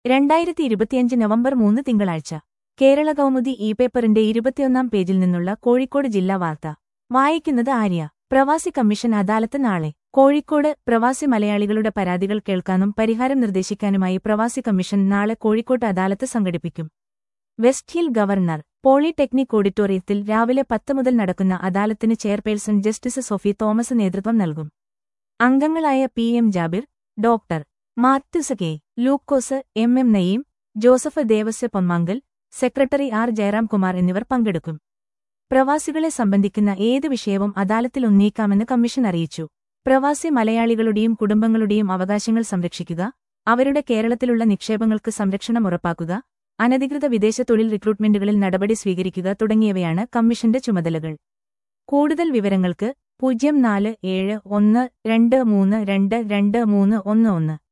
രണ്ടായിരത്തി ഇരുപത്തിയഞ്ച് നവംബർ മൂന്ന് തിങ്കളാഴ്ച കേരള കൗമുദി ഇ പേപ്പറിന്റെ ഇരുപത്തിയൊന്നാം പേജിൽ നിന്നുള്ള കോഴിക്കോട് ജില്ലാ വാർത്ത വായിക്കുന്നത് ആര്യ പ്രവാസി കമ്മീഷൻ അദാലത്ത് നാളെ കോഴിക്കോട് പ്രവാസി മലയാളികളുടെ പരാതികൾ കേൾക്കാനും പരിഹാരം നിർദ്ദേശിക്കാനുമായി പ്രവാസി കമ്മീഷൻ നാളെ കോഴിക്കോട്ട് അദാലത്ത് സംഘടിപ്പിക്കും വെസ്റ്റ് ഹിൽ ഗവർണർ പോളിടെക്നിക് ഓഡിറ്റോറിയത്തിൽ രാവിലെ പത്ത് മുതൽ നടക്കുന്ന അദാലത്തിന് ചെയർപേഴ്സൺ ജസ്റ്റിസ് സോഫി തോമസ് നേതൃത്വം നൽകും അംഗങ്ങളായ P M Jabir doctor Mathews K Lukose M M Naeem Joseph Devasia Ponmankal secretary R Jayaramkumar എന്നിവർ പങ്കെടുക്കും പ്രവാസികളെ സംബന്ധിക്കുന്ന ഏത് വിഷയവും അദാലത്തിൽ ഉന്നയിക്കാമെന്ന് കമ്മീഷൻ അറിയിച്ചു പ്രവാസി മലയാളികളുടെയും കുടുംബങ്ങളുടെയും അവകാശങ്ങൾ സംരക്ഷിക്കുക അവരുടെ കേരളത്തിലുള്ള നിക്ഷേപങ്ങൾക്ക് സംരക്ഷണം ഉറപ്പാക്കുക അനധികൃത വിദേശ തൊഴിൽ റിക്രൂട്ട്മെന്റുകളിൽ നടപടി സ്വീകരിക്കുക തുടങ്ങിയവയാണ് കമ്മീഷന്റെ ചുമതലകൾ കൂടുതൽ വിവരങ്ങൾക്ക് പൂജ്യം നാല് ഏഴ് ഒന്ന് രണ്ട് മൂന്ന് രണ്ട് രണ്ട് മൂന്ന് ഒന്ന് ഒന്ന്